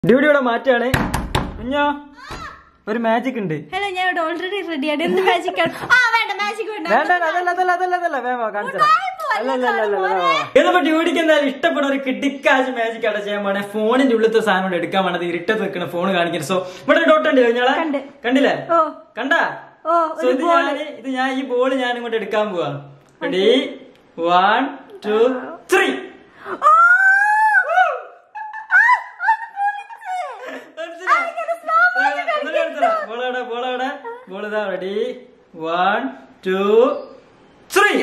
ഡ്യൂട്ടിയുടെ മാറ്റാണ് കുഞ്ഞോ ഒരു മാജിക് ഉണ്ട് ഹലോ ഞാൻ ഇവിടെ ഓൾറെഡി റെഡിയാണ് എന്ത് മാജിക് ആണ് ആ വേണ്ട മാജിക് വേണ്ട വേണ്ട അതല്ല അതല്ല അതല്ല അതല്ല വേഗം വാ, കാണിച്ചു തരാം. അല്ല അല്ല അല്ല അല്ല അല്ല ഇതിപ്പോ ഡ്യൂട്ടിക്ക് എന്തായാലും ഇഷ്ടപ്പെട്ട ഒരു കിഡിക്കാശ് മാജിക് അവിടെ ചെയ്യാൻ പോണേ ഫോണിന്റെ ഉള്ളിലത്തെ സാധനം കൊണ്ട് എടുക്കാൻ വേണ്ടത് ഇരുട്ടത്ത് നിൽക്കുന്ന ഫോൺ കാണിക്കുന്നത് സോ ഇവിടെ ഡോട്ട് ഉണ്ട് കഴിഞ്ഞാളെ കണ്ട്. കണ്ടില്ലേ ഓ കണ്ടാ ഓ സോ ഇത് ഞാൻ ഇത് ഞാൻ ഈ ബോൾ ഞാൻ ഇങ്ങോട്ട് എടുക്കാൻ പോവാ റെഡി വൺ ടു ത്രീ ബോളവിടെ ബോളവിടെ ബോൾ ഇതാ റെഡി വൺ ടു ത്രീ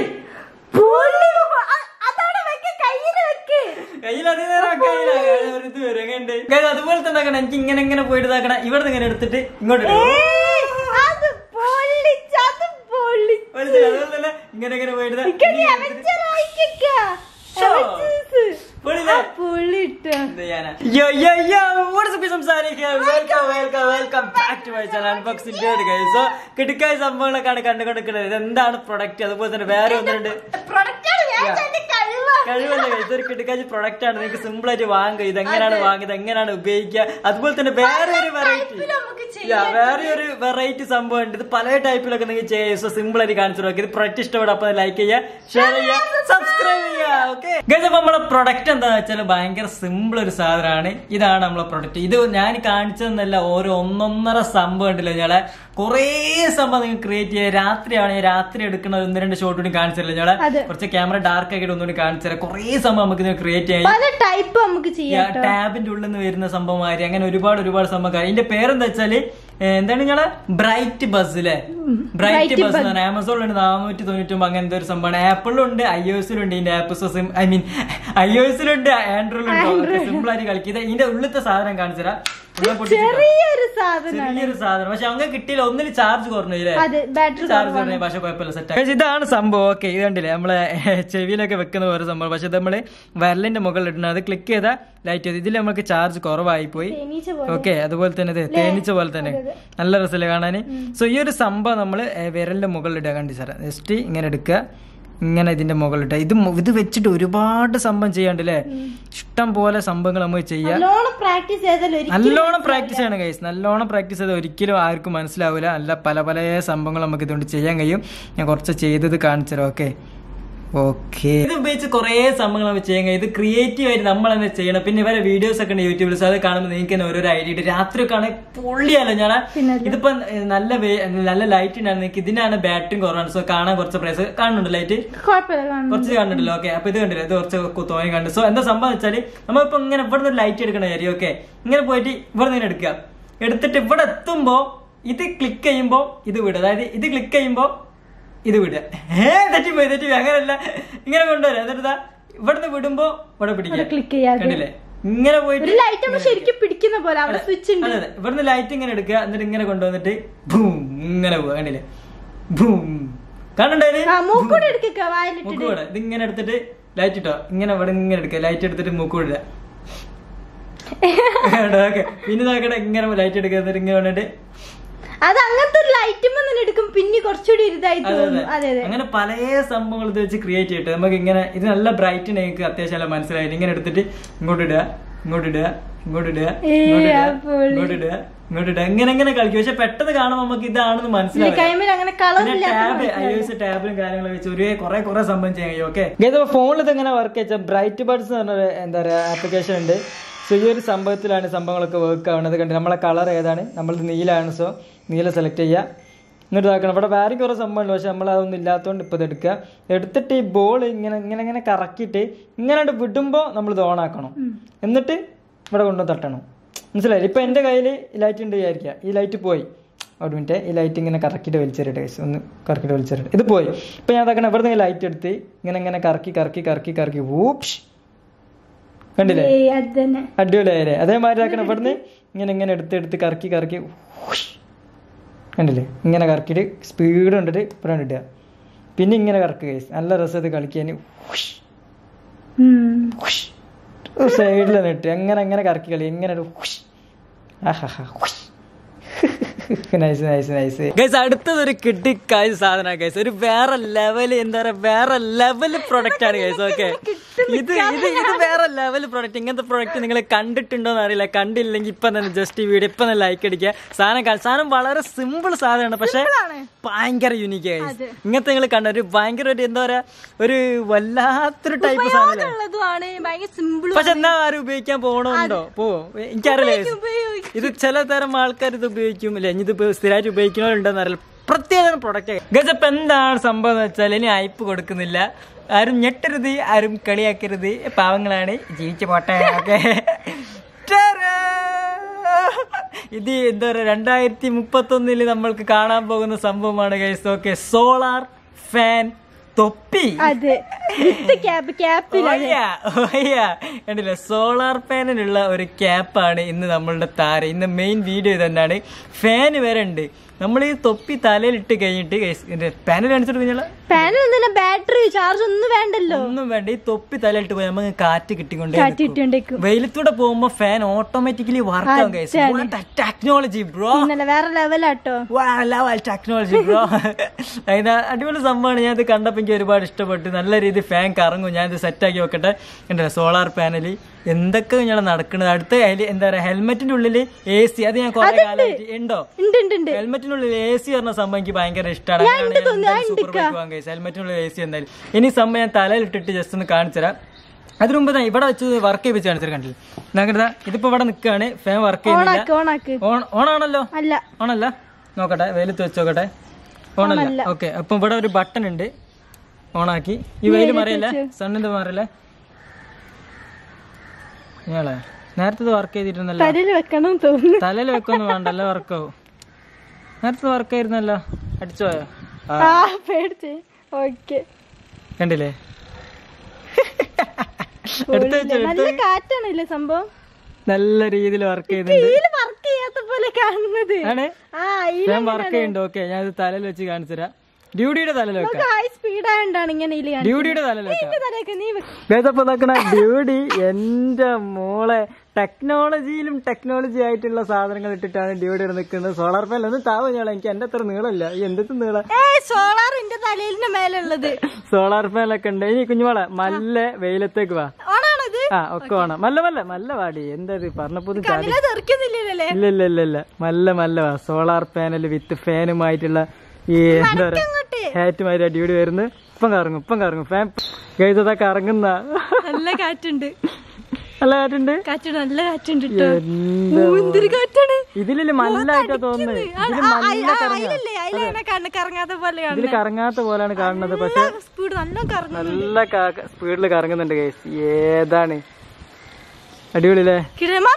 പൊളി. അ- അതവിടെ വെക്ക് കയ്യില് വെക്ക് കയ്യിൽ അതേ നേരം കയ്യില ഒരു ഇത് വരും എങ്ങനെയുണ്ട് Guys, അതുപോലെ തന്നെ ആക്കണം എനിക്ക് ഇങ്ങനെ ഇങ്ങനെ പോയിട്ട് ഇതാക്കണം ഇവിടെ ഇങ്ങനെ എടുത്തിട്ട് ഇങ്ങോട്ട് ഇടും. ഏയ്, അത് പൊള്ളിച്ച് അത് പൊള്ളിച്ച് മനസ്സിലായോ? അതുപോലെ തന്നെ ഇങ്ങനെ ഇങ്ങനെ പോയിട്ട് ഇതാ ഇക്കടി അവഞ്ചർ ആയിക്കക്ക. Sure. അവഞ്ചേഴ്സ്. പൊളിയില്ലേ? ആ, പൊള്ളിട്ട്. എന്ത് ചെയ്യാനാ? Yo, yo, yo, what is up, സംസാരിക്കുക? Welcome, welcome, welcome back to my channel, Unboxing Dude, guys. So, കിടുക്കായ സംഭവങ്ങളൊക്കെയാണ് കണ്ടുകൊണ്ടിരിക്കുന്നത് ഇത് എന്താണ് പ്രൊഡക്റ്റ് അതുപോലെ തന്നെ വേറെ ഒന്നുണ്ട് Product ആണ് ഞാൻ Yeah. എന്റെ കഴിവാ. കഴിവല്ല guys. ഇതൊരു കിടുക്കാച്ച് പ്രൊഡക്റ്റ് ആണ് നിങ്ങൾക്ക് സിമ്പിൾ ആയിട്ട് വാങ്ങുക ഇത് എങ്ങനെയാണ് വാങ്ങിയത് എങ്ങനെയാണ് ഉപയോഗിക്കുക അതുപോലെ തന്നെ വേറെ ഒരു വെറൈറ്റി type ല് നമുക്ക് ചെയ്യാൻ വേറെ ഒരു വെറൈറ്റി സംഭവം ഉണ്ട് ഇത് പല ടൈപ്പിലൊക്കെ നിങ്ങൾക്ക് ചെയ്യാം സോ സിമ്പിൾ ആയിട്ട് കാണിച്ചു നോക്കി ഇത് പ്രൊഡക്റ്റ് ഇഷ്ടപ്പെടും അപ്പൊ ലൈക്ക് ചെയ്യുക ഷെയർ ചെയ്യുക സബ്സ്ക്രൈബ് ചെയ്യുക ഓക്കെ അപ്പൊ നമ്മളെ പ്രൊഡക്റ്റ് എന്താന്ന് വെച്ചാൽ ഭയങ്കര സിമ്പിൾ ഒരു സാധനമാണ് ഇതാണ് നമ്മളെ പ്രൊഡക്റ്റ് ഇത് ഞാൻ കാണിച്ചതെന്നല്ല ഓരോ ഒന്നൊന്നര സംഭവം ഉണ്ടല്ലോ ഞങ്ങളെ കുറേ സംഭവം നിങ്ങൾക്ക് ക്രിയേറ്റ് ചെയ്യാം രാത്രിയാണെങ്കിൽ രാത്രി എടുക്കുന്ന ഒന്ന് രണ്ട് ഷോട്ട് കൂടി കാണിച്ചില്ല ഞങ്ങളെ അതെ. കുറച്ച് ക്യാമറ ഡാർക്ക് ആക്കിയിട്ട് ഒന്നുകൂടി കാണിച്ചു തരാം കുറേ സംഭവം നമുക്ക് ഇതിന് ക്രിയേറ്റ് ചെയ്യാം പല ടൈപ്പ് നമുക്ക് ചെയ്യാം ട്ടോ. ടാബിന്റെ ഉള്ളിൽ നിന്ന് വരുന്ന സംഭവമാതിരി അങ്ങനെ ഒരുപാട് ഒരുപാട് സംഭവം ഇതിന്റെ പേരെന്താ വെച്ചാല് ഏ, എന്താണ് നിങ്ങളെ ബ്രൈറ്റ് ബസ് അല്ലേ ബ്രൈറ്റ് Bright ബസ് എന്ന് ആമസോണിലുണ്ട് നാനൂറ്റി തൊണ്ണൂറ്റി ഒമ്പത് അങ്ങനത്തെ ഒരു സംഭവമാണ് ആപ്പിളിലുണ്ട് ഐ ഒ എസിലുണ്ട് ഇതിന്റെ app I mean I O എസിലുണ്ട് ആൻഡ്രോയിലുണ്ട് സിമ്പിൾ ആയിട്ട് കളിക്കുക ഇത് ഇതിന്റെ ഉള്ളിലത്തെ സാധനം കാണിച്ചു തരാം ഇവിടെ പൊട്ടിച്ചിട്ടോ. ചെറിയൊരു സാധനം ചെറിയൊരു സാധനം പക്ഷെ അങ്ങ് കിട്ടിയില്ല ഒന്നിൽ ചാർജ് കുറഞ്ഞു ഇല്ലേ അതെ ബാറ്ററി ചാർജ് കുറഞ്ഞ പക്ഷെ കുഴപ്പമില്ല സെറ്റ് ഇതാണ് സംഭവം ഓക്കെ ഇത് കണ്ടില്ലേ നമ്മളെ ചെവിയിലൊക്കെ വെക്കുന്ന ഒരു സംഭവം പക്ഷെ നമ്മള് വിരലിന്റെ മുകളിൽ ഇടുന്നത് അത് ക്ലിക്ക് ചെയ്താൽ ലൈറ്റ് ചെയ്ത് ഇതിൽ നമുക്ക് ചാർജ് കുറവായി പോയി തേനീച്ച പോലെ ഓക്കെ അതുപോലെ തന്നെ ഇത് തേനീച്ച പോലെ തന്നെ നല്ല രസമല്ലേ കാണാൻ സോ ഈ ഒരു സംഭവം നമ്മൾ വിരലിന്റെ മുകളിൽ ഇടുക കണ്ടി സാറേ ജസ്റ്റ് ഇങ്ങനെ എടുക്കുക ഇങ്ങനെ ഇതിന്റെ മുകളിൽ ഇടുക ഇത് മു- ഇത് വെച്ചിട്ട് ഒരുപാട് സംഭവം ചെയ്യാണ്ടല്ലേ ഇഷ്ടം പോലെ സംഭവങ്ങൾ നമുക്ക് ചെയ്യാം നല്ലോണം പ്രാക്ടീസ് ചെയ്താൽ ഒരിക്കലും നല്ലോണം പ്രാക്ടീസ് ചെയ്യണം ഗൈസ് നല്ലോണം പ്രാക്ടീസ് ചെയ്ത് ഒരിക്കലും ആർക്കും മനസ്സിലാവില്ല നല്ല പല പല സംഭവങ്ങൾ നമുക്ക് ഇതുകൊണ്ട് ചെയ്യാൻ കഴിയും ഞാൻ കുറച്ച് ചെയ്തത് കാണിച്ചു തരാം ഓക്കെ ഓക്കെ ഇത് ഉപയോഗിച്ച് കുറേ സംഭവങ്ങൾ നമുക്ക് ചെയ്യാൻ കഴിയും ഇത് ക്രിയേറ്റീവ് ആയിട്ട് നമ്മൾ തന്നെ ചെയ്യണം പിന്നെ ഇവരെ വീഡിയോസ് ഒക്കെ ഉണ്ട് യൂട്യൂബിൽ സോ അത് കാണുമ്പോൾ നിങ്ങൾക്ക് തന്നെ ഓരോരോ ഐഡിയ ഇട്ട് രാത്രി ഒക്കെ ആണെങ്കിൽ പൊള്ളിയല്ലോ ഞാൻ പിന്നെ ഇതിപ്പോ നല്ല വേ- നല്ല ലൈറ്റ് ഉണ്ടായിരുന്നു നിങ്ങൾക്ക് ഇതിനാണ് ബാറ്ററി കുറവാണ് സോ കാണാൻ കുറച്ച് പ്രൈസ് കാണുന്നുണ്ട് ലൈറ്റ് കുഴപ്പമില്ല കാണുന്നു കുറച്ച് കണ്ടിട്ടില്ല ഓക്കെ അപ്പൊ ഇത് കണ്ടില്ല ഇത് കുറച്ച് കു- തോന്നി കണ്ടു സോ എന്താ സംഭവം വെച്ചാല് നമ്മളിപ്പോ ഇങ്ങനെ ഇവിടെ നിന്ന് ലൈറ്റ് എടുക്കണ കാര്യം ഓക്കെ ഇങ്ങനെ പോയിട്ട് ഇവിടെ നിന്ന് എടുക്കുക എടുത്തിട്ട് ഇവിടെ എത്തുമ്പോ ഇത് ക്ലിക്ക് ചെയ്യുമ്പോ ഇത് വിടുക അതായത് ഇത് ക്ലിക്ക് ചെയ്യുമ്പോ ഇത് വിടുക ഏ തെറ്റിപ്പോയി തെറ്റിപ്പോയി അങ്ങനെയല്ല ഇങ്ങനെ കൊണ്ടുവരാം എന്നിട്ട് ഇതാ ഇവിടുന്ന് വിടുമ്പോ ഇവിടെ പിടിക്കുക ക്ലിക്ക് ചെയ്യാതെ കണ്ടില്ലേ ഇങ്ങനെ പോയിട്ട് ഒരു ലൈറ്റ് നമ്മൾ ശരിക്കും പിടിക്കുന്ന പോലെ അവിടെ സ്വിച്ച് ഉണ്ട് അതെ അതെ ഇവിടുന്ന് ലൈറ്റ് ഇങ്ങനെ എടുക്കുക എന്നിട്ട് ഇങ്ങനെ കൊണ്ടുവന്നിട്ട് ഭൂം ഇങ്ങനെ പോവുക കണ്ടില്ലേ ഭൂം കാണണ്ടായി ആ മൂക്കൂടെ എടുക്കുക വായിലിട്ടിട്ട് മൂക്കൂടെ ഇത് ഇങ്ങനെ എടുത്തിട്ട് ലൈറ്റ് ഇട്ടോ ഇങ്ങനെ ഇവിടെ ഇങ്ങനെ എടുക്കുക ലൈറ്റ് എടുത്തിട്ട് മൂക്കൂടെ ഓക്കെ പിന്നെ നോക്കട്ടെ ഇങ്ങനെ ലൈറ്റ് എടുക്കുക എന്നിട്ട് ഇങ്ങനെ വന്നിട്ട് അത് അങ്ങനത്തെ ഒരു ലൈറ്റും തന്നെ എടുക്കും പിന്നെ കുറച്ചുകൂടി ഇതായി അതെ തോന്നും അതെ അതെ അതെ അങ്ങനെ പല സംഭവങ്ങൾ ഇത് വെച്ച് ക്രിയേറ്റ് ചെയ്തിട്ട് നമുക്ക് ഇങ്ങനെ ഇത് നല്ല ബ്രൈറ്റ് നിങ്ങൾക്ക് അത്യാവശ്യം നല്ല മനസ്സിലായിട്ട് ഇങ്ങനെ എടുത്തിട്ട് ഇങ്ങോട്ട് ഇടുക ഇങ്ങോട്ട് ഇടുക ഇങ്ങോട്ട് ഇടുക ഏയ്, ഇങ്ങോട്ട് ഇടുക ആ പൊളി. ഇങ്ങോട്ട് ഇടുക ഇങ്ങോട്ട് ഇടുക ഇങ്ങനെ ഇങ്ങനെ കളിക്കും പക്ഷെ പെട്ടെന്ന് കാണുമ്പോൾ നമുക്ക് ഇതാണെന്ന് മനസ്സിലാവും കൈമേൽ അങ്ങനെ കളർ പിന്നെ ടാബ് ഐ എസ് ടാബിലും കാര്യങ്ങളും വെച്ച് ഒരു കുറെ കുറെ സംഭവം ചെയ്യാൻ കഴിയും ഓക്കെ ഫോണിൽ ഇത് എങ്ങനെ വർക്ക് വെച്ചാൽ ബ്രൈറ്റ് ബഡ്സ് എന്ന് പറഞ്ഞ എന്താ പറയുക ആപ്ലിക്കേഷൻ ഉണ്ട് സോ ഈ ഒരു സംഭവത്തിലാണ് സംഭവങ്ങളൊക്കെ വർക്ക് ആവുന്നത് കണ്ട് നമ്മളെ കളർ ഏതാണ് നമ്മളത് നീലാണ് സോ നീല സെലക്ട് ചെയ്യുക എന്നിട്ട് ഇതാക്കണം ഇവിടെ വേറെ കുറേ സംഭവമുണ്ട് പക്ഷെ നമ്മൾ അതൊന്നും ഇല്ലാത്തതുകൊണ്ട് ഇപ്പോൾ ഇത് എടുക്കുക എടുത്തിട്ട് ഈ ബോൾ ഇങ്ങനെ ഇങ്ങനെ ഇങ്ങനെ കറക്കിയിട്ട് ഇങ്ങനെ വിടുമ്പോൾ നമ്മൾ ഇത് ഓൺ ആക്കണം എന്നിട്ട് ഇവിടെ കൊണ്ടുവന്ന് തട്ടണം മനസ്സിലായി ഇപ്പൊ എന്റെ കയ്യിൽ ലൈറ്റ് ഉണ്ട് വിചാരിക്കുക ഈ ലൈറ്റ് പോയി ഒരു മിനിറ്റ് ഈ ലൈറ്റ് ഇങ്ങനെ കറക്കിയിട്ട് വലിച്ചേരട്ടെ guys. ഒന്ന് കറക്കിയിട്ട് വലിച്ചേരട്ടെ ഇത് പോയി ഇപ്പൊ ഞാൻ അതാക്കണം ഇവിടെ നിന്ന് ലൈറ്റ് എടുത്ത് ഇങ്ങനെ ഇങ്ങനെ കറക്കി കറക്കി കറക്കി കറക്കി ഊപ്ഷ് കണ്ടില്ലേ അത് തന്നെ അടിപൊളിയായില്ലേ അതേമാതിരി ആക്കണം ഇവിടുന്ന് ഇങ്ങനെ ഇങ്ങനെ എടുത്ത് എടുത്ത് കറക്കി കറക്കി ഊഷ്. കണ്ടില്ലേ ഇങ്ങനെ കറക്കിയിട്ട് സ്പീഡ് കൊണ്ടിട്ട് ഇവിടെ ഇടുക പിന്നെ ഇങ്ങനെ കറക്കുക guys. നല്ല രസം ഇത് കളിക്കാൻ ഊഷ്. ഉം. ഹുഷ്. ഒരു സൈഡിൽ നിന്നിട്ട് എങ്ങനെ എങ്ങനെ കറക്കി കളി എങ്ങനെ ഒരു ഹുഷ്. ആഹാഹാ, hush. Nice nice nice guys അടുത്തത് ഒരു കിട്ടിക്കായ സാധന ഗൈസ് ഒരു വേറെ ലെവൽ എന്താ പറയാ വേറെ ലെവൽ പ്രൊഡക്റ്റ് ആണ് ഗൈസ് ഓക്കെ ഇത് ഇത് ഇത് വേറെ ലെവൽ പ്രൊഡക്റ്റ് ഇങ്ങനത്തെ പ്രൊഡക്റ്റ് നിങ്ങൾ കണ്ടിട്ടുണ്ടോ എന്ന് അറിയില്ല കണ്ടില്ലെങ്കിൽ ഇപ്പൊ തന്നെ ജസ്റ്റ് ഈ വീഡിയോ ഇപ്പൊ തന്നെ ലൈക്ക് അടിക്കുക സാധനം കാ- സാധനം വളരെ സിമ്പിൾ സാധനമാണ് പക്ഷെ ഭയങ്കര യൂണിക്ക് ഗൈസ് ഇങ്ങനത്തെ നിങ്ങൾ കണ്ട ഒരു ഭയങ്കര ഒരു എന്താ പറയാ ഒരു വല്ലാത്തൊരു ടൈപ്പ് സാധനം ഉള്ളതുമാണ് ഭയങ്കര സിമ്പിൾ പക്ഷെ എന്നാ ആരും ഉപയോഗിക്കാൻ പോകണമുണ്ടോ പോവോ എനിക്കറിയില്ല guys. ഉപയോഗിക്കും. ഇത് ചില തരം ആൾക്കാർ ഇത് ഉപയോഗിക്കും അല്ലെ ഇനി ഇത് ഇപ്പൊ സ്ഥിരമായിട്ട് ഉപയോഗിക്കണവരുണ്ടെന്ന് അറിയില്ല പ്രത്യേക പ്രൊഡക്റ്റ് ഗസ് ഇപ്പൊ എന്താണ് സംഭവം എന്ന് വെച്ചാൽ ഇനി അയപ്പ് കൊടുക്കുന്നില്ല ആരും ഞെട്ടരുത് ആരും കളിയാക്കരുത് പാവങ്ങളാണ് ജീവിച്ചു പോട്ടെ ഓക്കെ ഇത് എന്താ പറയാ രണ്ടായിരത്തി മുപ്പത്തി ഒന്നില് നമ്മൾക്ക് കാണാൻ പോകുന്ന സംഭവമാണ് ഗൈസ് ഓക്കെ സോളാർ ഫാൻ തൊപ്പി അതെ വിത്ത് ക്യാപ്പ് ക്യാപ്പിൽ ഓയ്യ, ഓയ്യ. കണ്ടില്ലേ സോളാർ പാനലുള്ള ഒരു ക്യാപ്പാണ് ഇന്ന് നമ്മളുടെ താരം ഇന്ന് മെയിൻ വീഡിയോ തന്നെയാണ് ഫാന് വരെ ഉണ്ട് നമ്മൾ ഈ തൊപ്പി തലയിലിട്ട് കഴിഞ്ഞിട്ട് പാനൽ കാണിച്ചിട്ട് കഴിഞ്ഞാൽ പാനിൽ എന്തിനാ ബാറ്ററി ചാർജ് ഒന്നും വേണ്ടല്ലോ ഒന്നും വേണ്ട ഈ തൊപ്പി തലയിലിട്ട് പോയി നമുക്ക് കാറ്റ് കിട്ടിക്കൊണ്ടേ കാറ്റ് ഇട്ടുകൊണ്ടേക്കും വെയിലത്തൂടെ പോകുമ്പോ ഫാൻ ഓട്ടോമാറ്റിക്കലി വർക്ക് ആവും ടെക്നോളജി ബ്രോ ഇന്നലെ വേറെ ലെവലാട്ടോ ടെക്നോളജി ബ്രോ അതിന് അടിപൊളി സംഭവമാണ് ഞാൻ ഇത് കണ്ടപ്പോൾ എനിക്ക് ഒരുപാട് ഇഷ്ടപ്പെട്ടു നല്ല രീതിയിൽ ഫാൻ കറങ്ങും ഞാൻ ഇത് സെറ്റാക്കി വെക്കട്ടെ എന്താ സോളാർ പാനൽ എന്തൊക്കെ ഞാൻ നടക്കുന്നത് അടുത്ത അതില് എന്താ പറയാ ഹെൽമെറ്റിന്റെ ഉള്ളിൽ എ സി അത് ഞാൻ കുറെ കാലമായിട്ട് ഉണ്ടോ ഉണ്ട് ഉണ്ട് ഉണ്ട് ഹെൽമെറ്റിനുള്ളിൽ എ സി പറഞ്ഞ സംഭവം എനിക്ക് ഭയങ്കര ഇഷ്ടമാണ് സൂപ്പർ ബൈക്ക് വാങ്ങാൻ കഴിച്ചു ഹെൽമെറ്റിനുള്ളിൽ എ സി എന്തായാലും ഇനി സംഭവം ഞാൻ തലയിലിട്ടിട്ട് ജസ്റ്റ് ഒന്ന് കാണിച്ചു തരാം അതിനു മുമ്പ് ദാ ഇവിടെ വെച്ച് വർക്ക് ചെയ്യിപ്പിച്ച് കാണിച്ചു കണ്ടില്ല ഞങ്ങളുടെ ഇതിപ്പോ ഇവിടെ നിൽക്കുകയാണ് ഫാൻ വർക്ക് ചെയ്യുന്നില്ല ഓണാക്ക് ഓണാക്ക് ഓൺ ഓണാണല്ലോ അല്ല ഓണല്ല നോക്കട്ടെ വെയിലത്ത് വെച്ച് നോക്കട്ടെ ഓണല്ല ഓക്കെ അപ്പൊ ഇവിടെ ഒരു ബട്ടൺ ഉണ്ട് ഓണാക്കി ഈ വെയിൽ മറിയല്ലേ സണ്ണിന്റെ മാറിയല്ലേ ഇയാളെ നേരത്തെ വർക്ക് ചെയ്തിരുന്നല്ലോ തലയിൽ വെക്കണം തോന്നുന്നു തലയിൽ വെക്കൊന്നും വേണ്ടല്ലോ വർക്കാവും നേരത്തെ വർക്ക് ആയിരുന്നല്ലോ അടിച്ചോയോ ആ ആ പേടിച്ച് ഓക്കെ കണ്ടില്ലേ എടുത്ത് വെച്ചു നല്ല കാറ്റാണല്ലേ സംഭവം നല്ല രീതിയിൽ വർക്ക് ചെയ്യുന്നുണ്ട് ഇതില് വർക്ക് ചെയ്യാത്ത പോലെ കാണുന്നത് ആണ് ആ ഈ ഞാൻ വർക്ക് ചെയ്യുന്നുണ്ട് ഓക്കെ ഞാൻ ഇത് തലയിൽ വെച്ച് കാണിച്ചു തരാം ഡ്യൂട്ടിയുടെ തലയിൽ വെക്കാം ഹൈ സ്പീഡ് ആയതുകൊണ്ടാണ് ഇങ്ങനെ ഇതില് കാണിക്കുന്നത്. ഡ്യൂട്ടിയുടെ തലയിൽ വെക്കാം ഇതിന്റെ തലയൊക്കെ നീ വെക്ക്. വേദപ്പോ നോക്കണ ഡ്യൂഡി എന്റെ മോളെ ടെക്നോളജിയിലും ടെക്നോളജി ആയിട്ടുള്ള സാധനങ്ങൾ ഇട്ടിട്ടാണ് ഡ്യൂഡി ഇവിടെ നിൽക്കുന്നത് സോളാർ പാനൽ ഒന്ന് താവ ഞാളെ എനിക്ക് എന്റെ അത്ര നീളമില്ല ഈ എന്തൊക്കെ നീള ഏയ് സോളാർ എന്റെ തലയിലിന്റെ മേലുള്ളത് സോളാർ പാനലൊക്കെ ഉണ്ട് ഇനി കുഞ്ഞുമോളെ മല്ല വെയിലത്തേക്ക് വാ ഓണാണത് ആ ഒക്കെ വേണം മല്ല മല്ല മല്ല വാടി എന്താ ഇത് പറഞ്ഞപ്പോ ചാടി കണ്ണിലെ തെറിക്കുന്നില്ലല്ലേ ഇല്ല ഇല്ല ഇല്ല ഇല്ല മല്ല മല്ല വാ സോളാർ പാനൽ വിത്ത് ഫാനുമായിട്ടുള്ള ഈ എന്താ പറയാ അങ്ങോട്ട് ഹാറ്റുമായിട്ട് ഡ്യൂഡി വരുന്നു ഇപ്പം കറങ്ങും ഇപ്പം കറങ്ങും ഫാൻ ഗൈതതാ കറങ്ങുന്ന നല്ല കാറ്റുണ്ട് നല്ല കാറ്റുണ്ട് കാറ്റുണ്ട് നല്ല കാറ്റുണ്ട് ട്ടോ. എന്താ ഓ, എന്തൊരു കാറ്റാണ് ഇതില് മല്ലായിട്ടാ തോന്നുന്നത് ഇതില് മല്ല കറങ്ങാ അതിലല്ലേ അതിലാണ് കണ്ണ് കറങ്ങാത്ത പോലെ ഇതില് കറങ്ങാത്ത പോലാണ് കാണുന്നത് പക്ഷെ സ്പീഡ് നല്ല കറങ്ങും നല്ല സ്പീഡിൽ കറങ്ങുന്നുണ്ട് ഗൈസ് ഏതാണ് അടിപൊളിയല്ലേ കിഴമാർ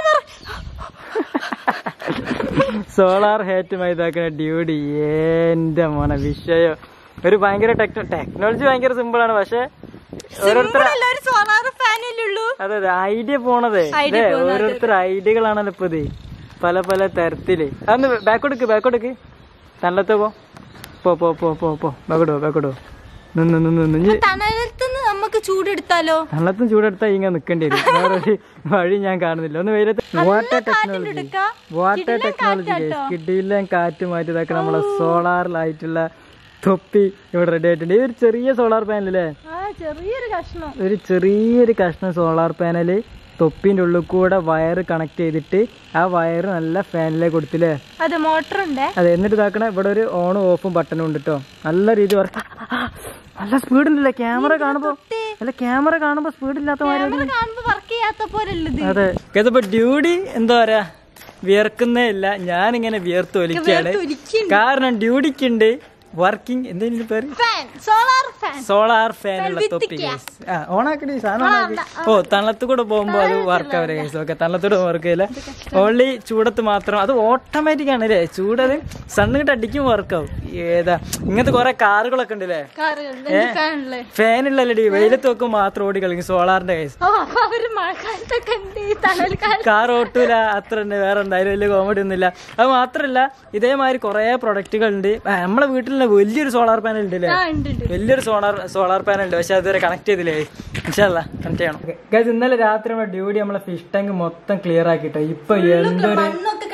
സോളാർ ഹേറ്റുമായി ഇതാക്കുന്ന ഡ്യൂഡി എന്റെ മോനെ വിഷയം ഒരു ഭയങ്കര ടെക്നോ ടെക്നോളജി ഭയങ്കര സിമ്പിൾ ആണ് പക്ഷെ ഓരോരുത്തർ ഒരു സോളാർ ഫാനല്ലേ ഉള്ളൂ അതെ അതെ ഐഡിയ പോണതേ Idea അതെ ഓരോരുത്തർ ഐഡിയകളാണല്ലോ ഇപ്പൊ ഇത് പല പല തരത്തില് അതൊന്ന് ബാക്കോടുക്ക് ബാക്കോടുക്ക് തള്ളത്ത് പോ പോ പോ പോ പോ പോ ബാക്കോട്ടോ ബാക്കോട്ടോ നിന്ന് നിന്ന് നിന്ന് ഇഞ്ഞി തണലത്തുനിന്ന് നമുക്ക് ചൂടെടുത്താലോ തള്ളത്തും ചൂടെടുത്താ ഇങ്ങനെ നിക്കേണ്ടി വരും വേറൊരു വഴി ഞാൻ കാണുന്നില്ല ഒന്ന് വെയിലത്ത് വാട്ടർ ടെക്നോളജി എടുക്കാം. വാട്ടർ ടെക്നോളജി കിടിയിലും കാറ്റ് മാറ്റി ഇതാക്കി നമ്മളെ സോളാറിലായിട്ടുള്ള തൊപ്പി ഇവിടെ റെഡി ആയിട്ടുണ്ട് ഇത് ഒരു ചെറിയ സോളാർ പാനൽ അല്ലേ ആ ചെറിയൊരു കഷ്ണം ഒരു ചെറിയൊരു കഷ്ണം സോളാർ പാനൽ തൊപ്പിന്റെ ഉള്ളിൽ കൂടെ വയറ് കണക്ട് ചെയ്തിട്ട് ആ വയറ് നല്ല ഫാനിലേക്ക് കൊടുത്തില്ലേ അതെ മോട്ടർ ഉണ്ട് അതെ എന്നിട്ട് ഇതാക്കണ ഇവിടെ ഒരു ഓണും ഓഫും ബട്ടണും ഉണ്ട് കേട്ടോ നല്ല രീതി വർക്ക് നല്ല സ്പീഡ് ഉണ്ടല്ലേ ക്യാമറ കാണുമ്പോ അല്ല ക്യാമറ കാണുമ്പോ സ്പീഡ് ഇല്ലാത്ത മാതിരി കാണുമ്പോ വർക്ക് ചെയ്യാത്ത പോലെ ഉള്ളത് അതെ ഇതിപ്പോ ഡ്യൂട്ടി എന്താ പറയാ വിയർക്കുന്നേ ഇല്ല ഞാനിങ്ങനെ വിയർത്ത് ഒലിക്കാണ് കാരണം ഡ്യൂട്ടിക്കുണ്ട് വർക്കിംഗ് എന്തെങ്കിലും പേര് ഫാൻ സോളാർ ഫാൻ സോളാർ ഫാനുള്ള തൊപ്പി guys. ആ ഓണാക്കടി സാധനം ഓണാക്കി. ഓ തണലത്ത് കൂടെ പോകുമ്പോ അത് വർക്ക് ആവില്ല കേസ് ഓക്കെ തണലത്തൂടെ വർക്ക് ചെയ്യില്ല ഓൺലി ചൂടത്ത് മാത്രം അത് ഓട്ടോമാറ്റിക് ആണ് അല്ലേ ചൂടത് സണ്ണ് കിട്ട് അടിക്കും വർക്ക് ആവും ഏതാ ഇങ്ങനത്തെ കുറെ കാറുകളൊക്കെ ഉണ്ട് അല്ലേ ഫാനുള്ളത് ഫാനുള്ളല്ലേ വെയിലത്ത് വെക്കും മാത്രം ഓടി കളിക്കും സോളാറിന്റെ കേസ് ഓ അപ്പൊ അവര് മഴക്കാലത്തൊക്കെ ഉണ്ട് ഈ തണൽക്കാലം കാർ ഓട്ടൂല അത്ര തന്നെ വേറെ എന്തായാലും വലിയ കോമഡി ഒന്നുമില്ല അത് മാത്രല്ല ഇതേമാതിരി കുറെ പ്രൊഡക്റ്റുകൾ ഉണ്ട് ആ, നമ്മളെ വീട്ടിൽ തന്നെ വലിയൊരു സോളാർ പാനൽ ഉണ്ട് അല്ലേ ആ ഉണ്ട് ഉണ്ട് വലിയൊരു സോളാർ സോളാർ പാനൽ ഉണ്ട് പക്ഷെ അതുവരെ കണക്ട് ചെയ്തില്ലേ ഇൻഷാല്ല കണക്ട് ചെയ്യണം ഗൈസ് ഇന്നലെ രാത്രി നമ്മുടെ ഡ്യൂട്ടി നമ്മളെ ഫിഷ് ടാങ്ക് മൊത്തം ക്ലിയർ ആക്കിട്ടോ ഇപ്പൊ എന്തൊരു മണ്ണൊക്കെ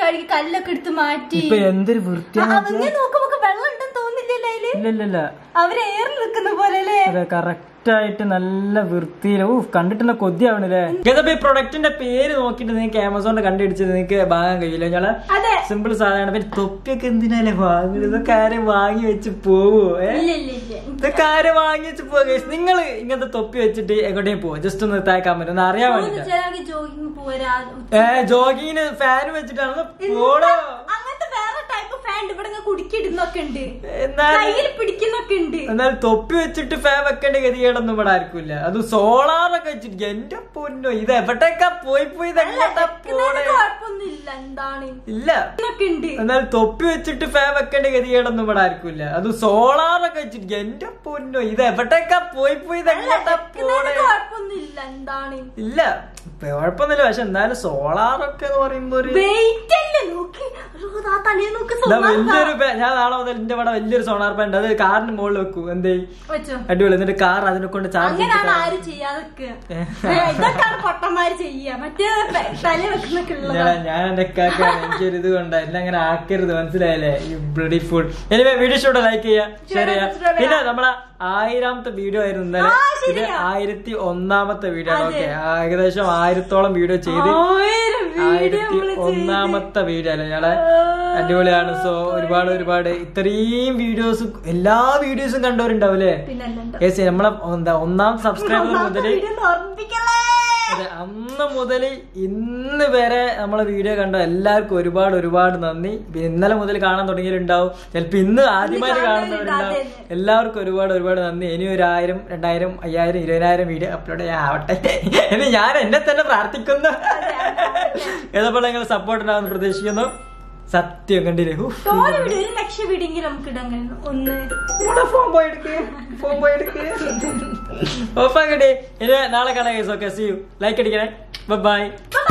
കഴുകി കല്ലൊക്കെ എടുത്ത് മാറ്റി ഇപ്പൊ എന്തൊരു വൃത്തിയാണ് അവങ്ങനെ നോക്കുമ്പോ വെള്ളം ഉണ്ടെന്ന് തോന്നില്ലല്ലോ അതില് ഇല്ലല്ലല്ല അവര് ഏറി നിൽക്കുന്ന പോലെ അല്ലേ അതെ കറക്റ്റ് ആയിട്ട് നല്ല വൃത്തിയിൽ ഊ കണ്ടിട്ടുള്ള കൊതിയാവണില്ലേ ഈ പ്രൊഡക്റ്റിന്റെ പേര് നോക്കിട്ട് നിങ്ങൾക്ക് ആമസോണിൽ കണ്ടുപിടിച്ചത് നിങ്ങൾക്ക് വാങ്ങാൻ കഴിയില്ല ഞങ്ങള് അതെ സിമ്പിൾ സാധനമാണ് പിന്നെ തൊപ്പിയൊക്കെ എന്തിനാലേ വാങ്ങുന്നത് ഇതൊക്കെ ആരും വാങ്ങി വെച്ച് പോവോ ഏ ഇല്ല ഇല്ല ഇല്ല ഇതൊക്കെ ആരും വാങ്ങി വെച്ച് പോവുക നിങ്ങൾ ഇങ്ങനത്തെ തൊപ്പി വെച്ചിട്ട് എങ്ങോട്ടേയും പോവും ജസ്റ്റ് ഒന്ന് താക്കാൻ പറ്റും ഒന്ന് അറിയാൻ വേണ്ടിട്ടാ ചിലക്ക് ജോഗിങ് പോരാ ഏ ജോഗിങ്ങിന് ഫാൻ വെച്ചിട്ടാണ് പോടോ അങ്ങനത്തെ വേറെ ടൈപ്പ് ഫാൻ ഇവിടെ ഇങ്ങ് കുടുക്കിയിടുന്നൊക്കെ ഉണ്ട് എന്നാൽ കയ്യിൽ പിടിക്കുന്നൊക്കെ ഉണ്ട് എന്നാൽ തൊപ്പി വെച്ചിട്ട് ഫാൻ വെക്കേണ്ട ഗതികേടൊന്നും ഇവിടെ ആർക്കില്ല അത് സോളാറൊക്കെ വെച്ചിട്ട് എന്റെ പൊന്നോ ഇത് എവിടേക്കാ പോയി പോയി ഇത് എങ്ങോട്ടാ പോണേ കുഴപ്പമൊന്നുമില്ല എന്താണ് ഇല്ല ഇതൊക്കെ ഉണ്ട് എന്നാൽ തൊപ്പി വെച്ചിട്ട് ഫാൻ വെക്കേണ്ട ഗതികേടൊന്നും ഇവിടെ ആർക്കില്ല അത് സോളാറൊക്കെ വെച്ചിട്ട് എന്റെ പൊന്നോ ഇത് എവിടേക്കാ പോയി പോയി ഇത് എങ്ങോട്ടാ പോണേ കുഴപ്പമൊന്നുമില്ല എന്താണ് ഇല്ല കുഴപ്പമൊന്നുമില്ല പക്ഷെ എന്നാലും സോളാറൊക്കെ എന്ന് പറയുമ്പോ ഒരു വെയിറ്റ് അല്ലേ നോക്കി ഒരു ആ തലയെ നോക്ക് ഇതാ വലിയൊരു പേ- ഞാൻ നാളെ മുതൽ എന്റെ ഇവിടെ വലിയൊരു സോളാർ പാൻ ഉണ്ട് അത് കാറിന് മുകളിൽ വെക്കും എന്തേ വെച്ചോ അടിപൊളി എന്നിട്ട് കാർ അതിനെ കൊണ്ട് ചാർജ് അങ്ങനെയാണ് ആരും ചെയ്യാതൊക്കെ ഇതൊക്കെയാണ് പൊട്ടന്മാര് ചെയ്യാ മറ്റേ പെ- തല വെക്കുന്നൊക്കെ ഉള്ളതാ ഞാൻ ഞാൻ എന്റെ കാക്കാണ് എനിക്കൊരു ഇത് കൊണ്ട് എന്നെ അങ്ങനെ ആക്കരുത് മനസ്സിലായല്ലേ ഈ bloody food anyway video shoot like ചെയ്യാ ഷെയർ ചെയ്യാ subscribe പിന്നെ നമ്മളെ ആയിരാമത്തെ വീഡിയോ ആയിരുന്നു ഇന്നലെ ആ, ഇത് ശരിയാ. ആയിരത്തി ഒന്നാമത്തെ വീഡിയോ ആണ് അതെ. ഓക്കെ ഏകദേശം ആയിരത്തോളം വീഡിയോ ചെയ്ത് ആയിരം വീഡിയോ ആയിരത്തി നമ്മള് ചെയ്ത്. ഒന്നാമത്തെ വീഡിയോ അല്ലേ ഞങ്ങളെ അടിപൊളിയാണ് സോ ഒരുപാട് ഒരുപാട് ഇത്രയും വീഡിയോസ് എല്ലാ വീഡിയോസും കണ്ടവരുണ്ടാവൂലേ പിന്നല്ലണ്ടോ യെസ് നമ്മളെ എന്താ ഒന്നാം സബ്സ്ക്രൈബർ മുതൽ വീഡിയോ ഓർമ്മിപ്പിക്കലേ അതെ അന്ന് മുതൽ ഇന്ന് വരെ നമ്മളെ വീഡിയോ കണ്ട എല്ലാവർക്കും ഒരുപാട് ഒരുപാട് നന്ദി പിന്നെ ഇന്നലെ മുതൽ കാണാൻ തുടങ്ങിയിട്ടുണ്ടാവും ചിലപ്പോ ഇന്ന് ആദ്യമായിട്ട് കാണുന്നവരുണ്ടാവും എല്ലാവർക്കും ഒരുപാട് ഒരുപാട് നന്ദി ഇനി ഒരു ആയിരം രണ്ടായിരം അയ്യായിരം ഇരുപതിനായിരം വീഡിയോ അപ്ലോഡ് ചെയ്യാവട്ടെ എന്ന് ഞാൻ എന്നെ തന്നെ പ്രാർത്ഥിക്കുന്നു ഏതപ്പോൾ നിങ്ങൾ സപ്പോർട്ട് ഉണ്ടാവുമെന്ന് പ്രതീക്ഷിക്കുന്നു സത്യം കണ്ടില്ലേ ഹൂ. തോനെ വീഡിയോ ഒരു ലക്ഷം വീഡിയോ നമുക്ക് ഇടാൻ കഴിയുന്നു ഒന്ന് ഇവിടെ ഫോൺ പോയി എടുക്ക് ഫോൺ പോയി എടുക്ക് ഓഫാക്കട്ടെ ഇനി നാളെ കാണാം ഓക്കെ സി യു ലൈക്ക് അടിക്കണേ ബൈ Bye